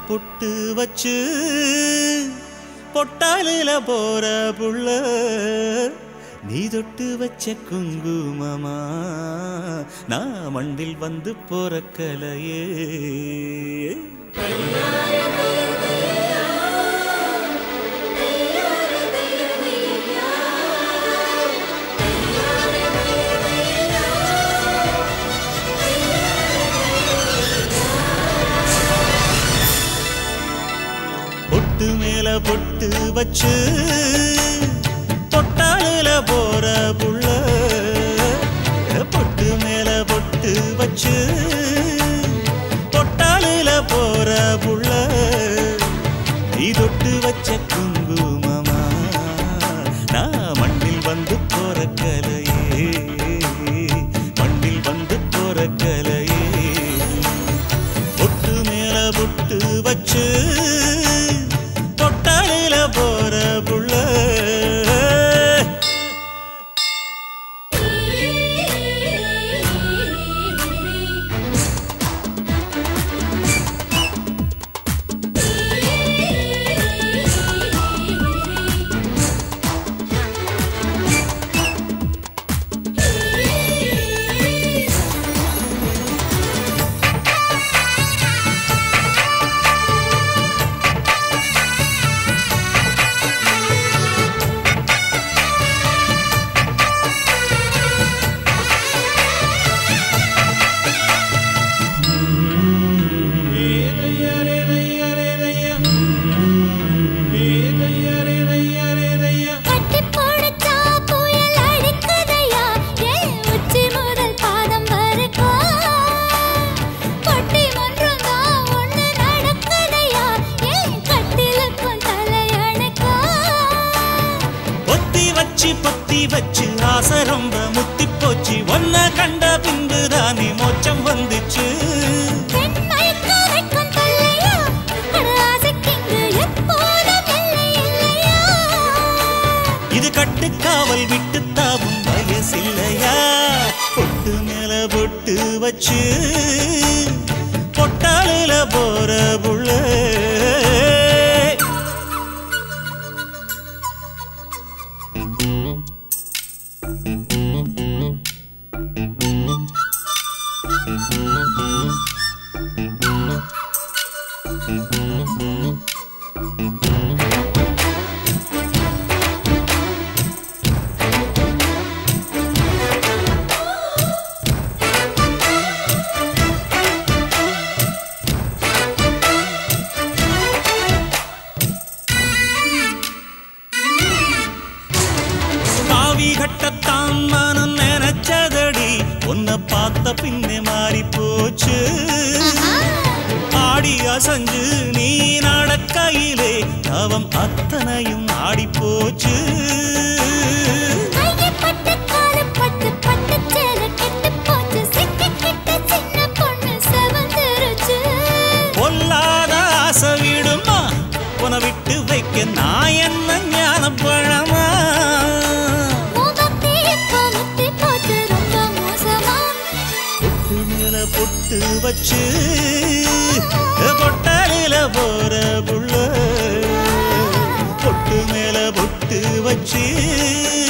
பொட்டு வச்சு பொட்டாலில போற புள்ள நீ தொட்டு வச்ச குங்குமமா நான் மண்ணில் வந்து போறக்கலையே பொட்டு மேல பொட்டு வச்சு பொட்டாலில போற புள்ள பொட்டு மேல பொட்டு வச்சு பொட்டாலில போற புள்ள நீ தொட்டு வச்ச குங்குமமா நான் மண்ணில் வந்து போற கலையே மண்ணில் வந்து போற கலையே பொட்டு மேல பொட்டு வச்சு தொட்டாலில போற புள்ள கட்டி போடுச்சா புயல் அடிக்குதையா ஏன் உச்சி முதல் பாதம் வரைக்கும் பொட்டி ஒன்றும் தான் ஒண்ணு நடக்குதையா ஏன் கட்டிலுக்கும் தலையணைக்கும் பொத்தி வச்சு பொத்தி வச்சு ஆசை ரொம்ப முத்தி போச்சு ஒன்ன கண்ட பின்பு தானே மோச்சம் வந்துச்சு பெண் மயக்க வைக்கும் தொல்லையா அட ஆசைக்கிங்கு எப்போதும் எல்லை இல்லையா இது கட்டுக்காவல் விட்டு தாவும் வயசில்லையா பொட்டு மேல பொட்டு வச்சு பொட்டாலில போற புள்ள காவி கட்டத்தான் மனம் நினைச்சதடி உன்னை பார்த்த பின்னே மாறி போச்சு ஆடி அசஞ்சு நீ நடக்கையிலே அவம் அத்தனையும் ஆடி போச்சு கையை பட்டு காலு பட்டு பட்டு சேலை கெட்டு போச்சு சிக்கிக்கிட்ட சின்ன பொண்ணு செவந்துருச்சு பொல்லாத ஆசை விடுமா உன விட்டு வைக்க நான் என்ன ஞான பழமா முகத்தே இப்போ முத்தி போச்சு ரொம்ப மோசமா பொட்டு மேல பொட்டு வச்சு பொட்டாலில போற புள்ள பொட்டு மேல பொட்டு வச்சு